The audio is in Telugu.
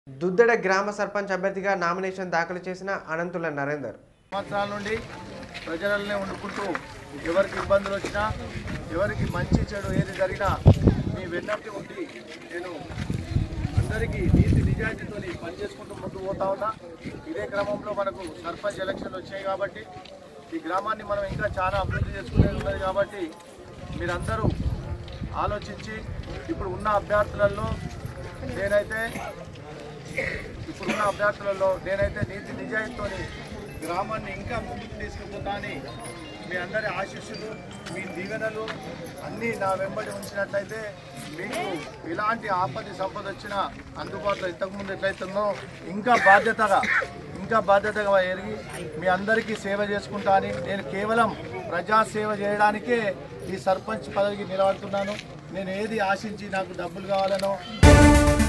దుద్దెడ గ్రామ సర్పంచ్ అభ్యర్థిగా నామినేషన్ దాఖలు చేసిన అనంతుల నరేందర్ సంవత్సరాల నుండి ప్రజలనే వండుకుంటూ ఎవరికి ఇబ్బందులు వచ్చినా ఎవరికి మంచి చెడు ఏది జరిగినా మీ వెన్నట్టు ఉండి నేను అందరికీ నీతి నిజాయితీతో పనిచేసుకుంటూ ముందుకు పోతా ఉన్నా ఇదే క్రమంలో మనకు సర్పంచ్ ఎలక్షన్లు వచ్చాయి కాబట్టి ఈ గ్రామాన్ని మనం ఇంకా చాలా అభివృద్ధి చేసుకునేది ఉన్నది కాబట్టి మీరందరూ ఆలోచించి ఇప్పుడు ఉన్న అభ్యర్థులలో నేనైతే ఇప్పుడున్న అభ్యర్థులలో నేనైతే నీతి నిజాయితీతో గ్రామాన్ని ఇంకా ముందుకు తీసుకెళ్తున్నానని మీ అందరి ఆశీస్సులు మీ దీవెనలు అన్నీ నా వెంబడి ఉంచినట్లయితే మీకు ఇలాంటి ఆపద సంపద వచ్చినా అందుబాటులో ఇంతకుముందు ఎట్లయితుందో ఇంకా బాధ్యతగా ఇంకా బాధ్యతగా ఎరిగి మీ అందరికీ సేవ చేసుకుంటా అని నేను కేవలం ప్రజా సేవ చేయడానికే ఈ సర్పంచ్ పదవికి నిలబడుతున్నాను నేను ఏది ఆశించి నాకు డబ్బులు కావాలనో